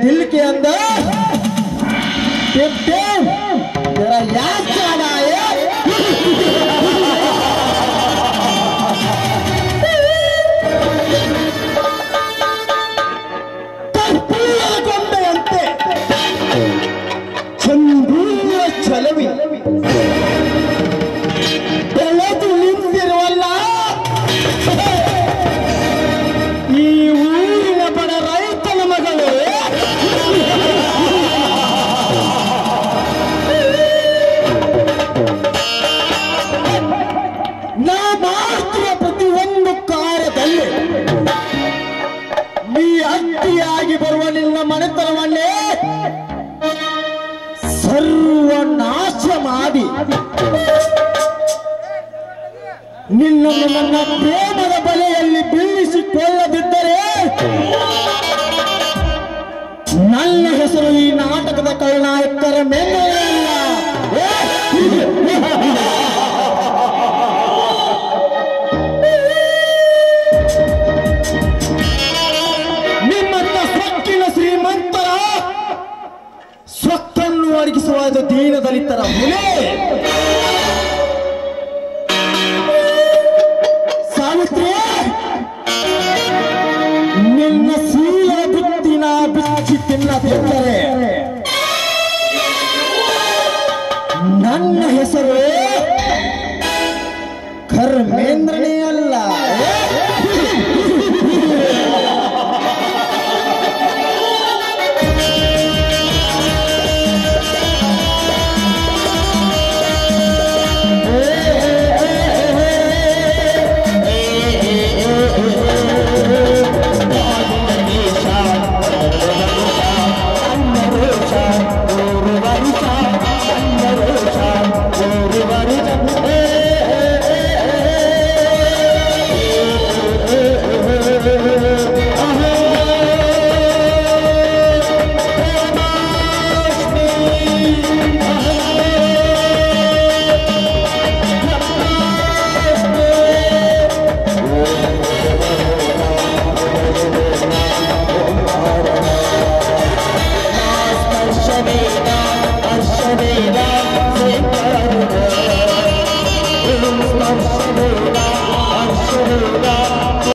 दिल के अंदर टिप टिप तेरा याद चला है ಕರ್ಪೂರದ ಗೊಂಬೆಯಂತೆ ಚಂದೂರ ಚಲವಿ ಬೆಳೆದು ನಿಂತಿರುವಲ್ಲ ಈ ಊರಿನ ಬಡ ರೈತನ ಮಗಳು ನಾ ಮಾಡ್ತಿರುವ ಪ್ರತಿಯೊಂದು ಕಾರ್ಯದಲ್ಲಿ ನೀ ಅಡ್ಡಿಯಾಗಿ ಬರುವ ನಿನ್ನ ಮನೆತನವನ್ನೇ ಸರ್ವನಾಶ ಮಾಡಿ ನಿನ್ನನ್ನು ನನ್ನ ಪ್ರೇಮದ ಬಲೆಯಲ್ಲಿ ಬೀಳಿಸಿಕೊಳ್ಳದಿದ್ದರೆ ನನ್ನ ಹೆಸರು ಈ ನಾಟಕದ ಖಳನಾಯಕರ ಮೇಲೆ ಅಲ್ಲ ನಿಮ್ಮಂತ ಸೊಕ್ಕಿನ ಶ್ರೀಮಂತರ ಸೊಕ್ಕನ್ನು ಒದಗಿಸುವ ಇದು ದೀನ ದಲಿತರ ಹುಲೆ ಸಾವಿತ್ರಿ ನಿನ್ನ ಸೀಲ ಬುತ್ತಿನ ಬಿಚ್ಚಿ ತಿನ್ನದಿದ್ದರೆ